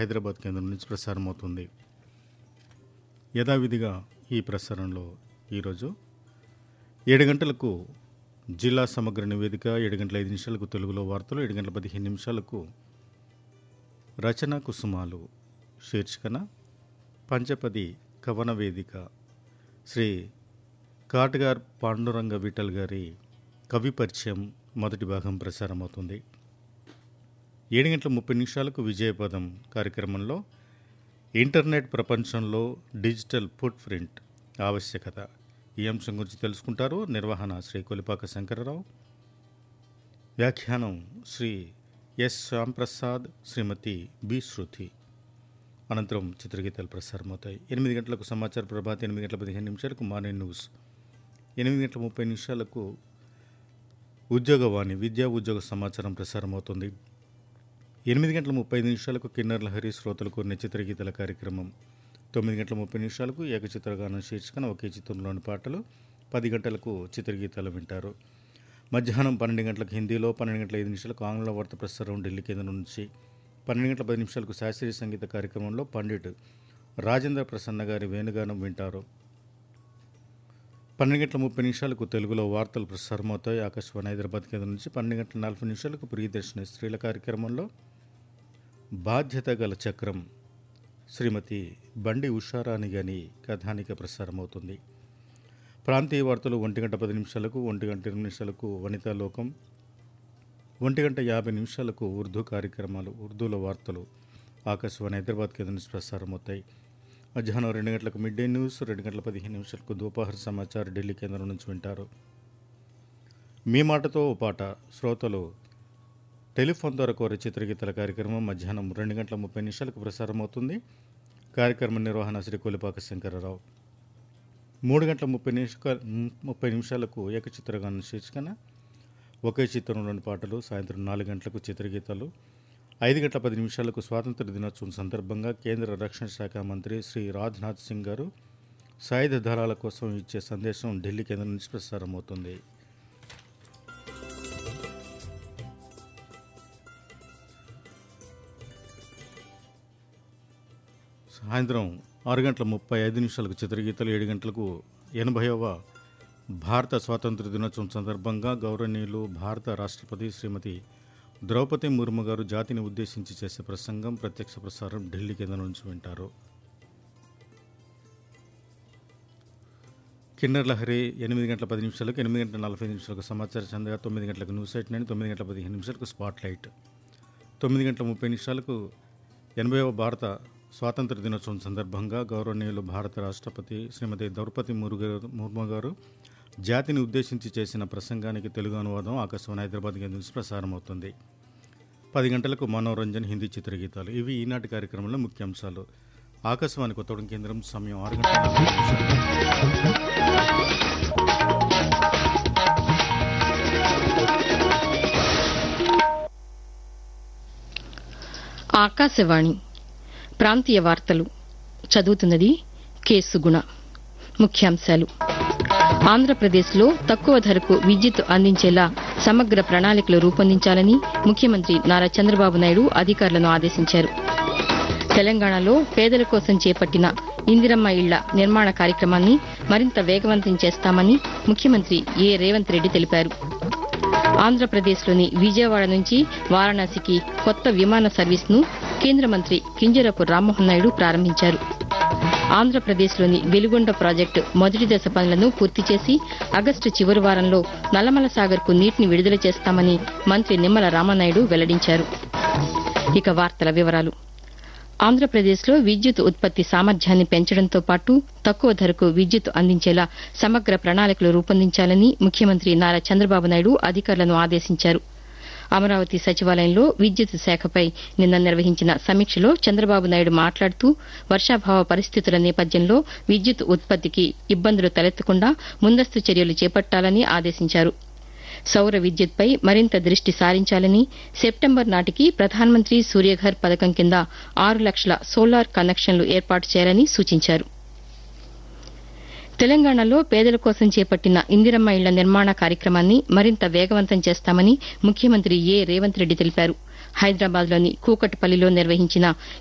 హైదరాబాద్ కేంద్రం నుంచి ప్రసారం అవుతుంది యథావిధిగా ఈ ప్రసారంలో ఈరోజు ఏడు గంటలకు జిల్లా సమగ్ర నివేదిక ఏడు గంటల ఐదు నిమిషాలకు తెలుగులో వార్తలు ఏడు గంటల పదిహేను నిమిషాలకు రచనా కుసుమాలు శీర్షికన పంచపది కవన వేదిక శ్రీ కాటగార్ పాండురంగ విఠల్ గారి కవి పరిచయం మొదటి భాగం ప్రసారమవుతుంది ఏడు గంటల ముప్పై నిమిషాలకు విజయపదం కార్యక్రమంలో ఇంటర్నెట్ ప్రపంచంలో డిజిటల్ ఫుట్ ప్రింట్ ఆవశ్యకత ఈ అంశం గురించి తెలుసుకుంటారు నిర్వహణ శ్రీ కొలిపాక శంకరరావు వ్యాఖ్యానం శ్రీ ఎస్ శ్యాంప్రసాద్ శ్రీమతి బి శృతి అనంతరం చిత్రగీతాలు ప్రసారమవుతాయి ఎనిమిది గంటలకు సమాచార ప్రభాత్ ఎనిమిది గంటల పదిహేను నిమిషాలకు మార్నింగ్ న్యూస్ ఎనిమిది గంటల ముప్పై నిమిషాలకు ఉద్యోగవాణి విద్యా ఉద్యోగ సమాచారం ప్రసారమవుతుంది ఎనిమిది గంటల ముప్పై ఐదు నిమిషాలకు కిన్నర్ లహరి శ్రోతలకు చిత్ర గీతల కార్యక్రమం తొమ్మిది గంటల ముప్పై నిమిషాలకు ఏకచిత్రగానం శీర్షికన ఒకే చిత్రంలోని పాటలు పది గంటలకు చిత్రగీతాలు వింటారు మధ్యాహ్నం పన్నెండు గంటలకు హిందీలో పన్నెండు గంటల ఐదు నిమిషాలకు ఆంగ్ల వార్త ప్రసారం ఢిల్లీ కేంద్రం నుంచి పన్నెండు గంటల పది నిమిషాలకు శాస్త్రీయ సంగీత కార్యక్రమంలో పండిట్ రాజేంద్ర ప్రసన్న గారి వేణుగానం వింటారు పన్నెండు గంటల ముప్పై నిమిషాలకు తెలుగులో వార్తలు ప్రసారమవుతాయి ఆకాశవాణి హైదరాబాద్ కేంద్రం నుంచి పన్నెండు గంటల నలభై నిమిషాలకు ప్రియదర్శిని స్త్రీల కార్యక్రమంలో బాధ్యత గల చక్రం శ్రీమతి బండి ఉషారాణి గాని కథానిక ప్రసారమవుతుంది ప్రాంతీయ వార్తలు ఒంటి గంట పది నిమిషాలకు ఒంటి గంట ఇరవై నిమిషాలకు వనితా లోకం ఒంటి గంట యాభై నిమిషాలకు ఉర్దూ కార్యక్రమాలు ఉర్దూలో వార్తలు ఆకాశవాణి హైదరాబాద్ కేంద్రం నుంచి ప్రసారమవుతాయి మధ్యాహ్నం రెండు గంటలకు మిడ్ డే న్యూస్ రెండు గంటల పదిహేను నిమిషాలకు దోపహర్ సమాచార్ ఢిల్లీ కేంద్రం నుంచి వింటారు మీ మాటతో ఓ పాట శ్రోతలు టెలిఫోన్ ద్వారా కోరే చిత్రగీతల కార్యక్రమం మధ్యాహ్నం రెండు గంటల ముప్పై నిమిషాలకు ప్రసారం అవుతుంది కార్యక్రమ నిర్వహణ శ్రీ కొలిపాక శంకరరావు మూడు గంటల ముప్పై నిమిష ముప్పై నిమిషాలకు ఏకచిత్రగానం శీర్షికన ఒకే చిత్రంలోని పాటలు సాయంత్రం నాలుగు గంటలకు చిత్రగీతాలు ఐదు గంటల పది నిమిషాలకు స్వాతంత్ర దినోత్సవం సందర్భంగా కేంద్ర రక్షణ శాఖ మంత్రి శ్రీ రాజ్నాథ్ సింగ్ గారు సాయుధ దళాల కోసం ఇచ్చే సందేశం ఢిల్లీ కేంద్రం నుంచి ప్రసారం అవుతుంది సాయంత్రం ఆరు గంటల ముప్పై ఐదు నిమిషాలకు చిత్రగీతలు ఏడు గంటలకు ఎనభైవ భారత స్వాతంత్ర దినోత్సవం సందర్భంగా గౌరవనీయులు భారత రాష్ట్రపతి శ్రీమతి ద్రౌపది ముర్ము గారు జాతిని ఉద్దేశించి చేసే ప్రసంగం ప్రత్యక్ష ప్రసారం ఢిల్లీ కేంద్రం నుంచి వింటారు కిన్నర్ లహరి ఎనిమిది గంటల పది నిమిషాలకు ఎనిమిది గంటల నలభై నిమిషాలకు సమాచార చందగా తొమ్మిది గంటలకు న్యూస్ ఎయిట్ నైన్ తొమ్మిది గంటల పదిహేను నిమిషాలకు స్పాట్ లైట్ తొమ్మిది గంటల ముప్పై నిమిషాలకు ఎనభైవ భారత స్వాతంత్ర దినోత్సవం సందర్భంగా గౌరవనీయులు భారత రాష్ట్రపతి శ్రీమతి ద్రౌపది మురుగు ముర్ము గారు జాతిని ఉద్దేశించి చేసిన ప్రసంగానికి తెలుగు అనువాదం ఆకాశవాణి హైదరాబాద్ కేంద్రం నుంచి ప్రసారం అవుతుంది పది గంటలకు మనోరంజన్ హిందీ చిత్రగీతాలు ఇవి ఈనాటి కార్యక్రమంలో ముఖ్యాంశాలు ఆకాశవాణి కొత్తగూడెం కేంద్రం సమయం ఆరు గంటల నలభై నిమిషాలు. ఆకాశవాణి ప్రాంతీయ వార్తలు చదువుతున్నది కె సుగుణ ముఖ్యాంశాలు ఆంధ్రప్రదేశ్లో తక్కువ ధరకు విద్యుత్ అందించేలా సమగ్ర ప్రణాళికలు రూపొందించాలని ముఖ్యమంత్రి నారా చంద్రబాబు నాయుడు అధికారులను ఆదేశించారు తెలంగాణలో పేదల కోసం చేపట్టిన ఇందిరమ్మ ఇళ్ల నిర్మాణ కార్యక్రమాన్ని మరింత వేగవంతం చేస్తామని ముఖ్యమంత్రి ఏ రేవంత్ రెడ్డి తెలిపారు ఆంధ్రప్రదేశ్లోని విజయవాడ నుంచి వారణాసికి కొత్త విమాన సర్వీస్ను కేంద్ర మంత్రి కింజరపు రామ్మోహన్ నాయుడు ప్రారంభించారు ఆంధ్రప్రదేశ్లోని వెలుగొండ ప్రాజెక్టు మొదటి దశ పనులను పూర్తి చేసి ఆగస్టు చివరి వారంలో నల్లమల సాగర్కు నీటిని విడుదల చేస్తామని మంత్రి నిమ్మల రామనాయుడు వెల్లడించారు ఇక వార్తల వివరాలు ఆంధ్రప్రదేశ్లో విద్యుత్ ఉత్పత్తి సామర్థ్యాన్ని పెంచడంతో పాటు తక్కువ ధరకు విద్యుత్ అందించేలా సమగ్ర ప్రణాళికలు రూపొందించాలని ముఖ్యమంత్రి నారా చంద్రబాబు నాయుడు అధికారులను ఆదేశించారు అమరావతి సచివాలయంలో విద్యుత్ శాఖపై నిన్న నిర్వహించిన సమీక్షలో చంద్రబాబు నాయుడు మాట్లాడుతూ వర్షాభావ పరిస్థితుల నేపథ్యంలో విద్యుత్ ఉత్పత్తికి ఇబ్బందులు తలెత్తకుండా ముందస్తు చర్యలు చేపట్టాలని ఆదేశించారు సౌర విద్యుత్పై మరింత దృష్టి సారించాలని సెప్టెంబర్ నాటికి ప్రధానమంత్రి సూర్యఘర్ పథకం కింద ఆరు లక్షల సోలార్ కనెక్షన్లు ఏర్పాటు చేయాలని సూచించారు తెలంగాణలో పేదల కోసం చేపట్టిన ఇందిరమ్మ ఇళ్ల నిర్మాణ కార్యక్రమాన్ని మరింత వేగవంతం చేస్తామని ముఖ్యమంత్రి ఏ రేవంత్ రెడ్డి తెలిపారు హైదరాబాద్లోని కూకట్పల్లిలో నిర్వహించిన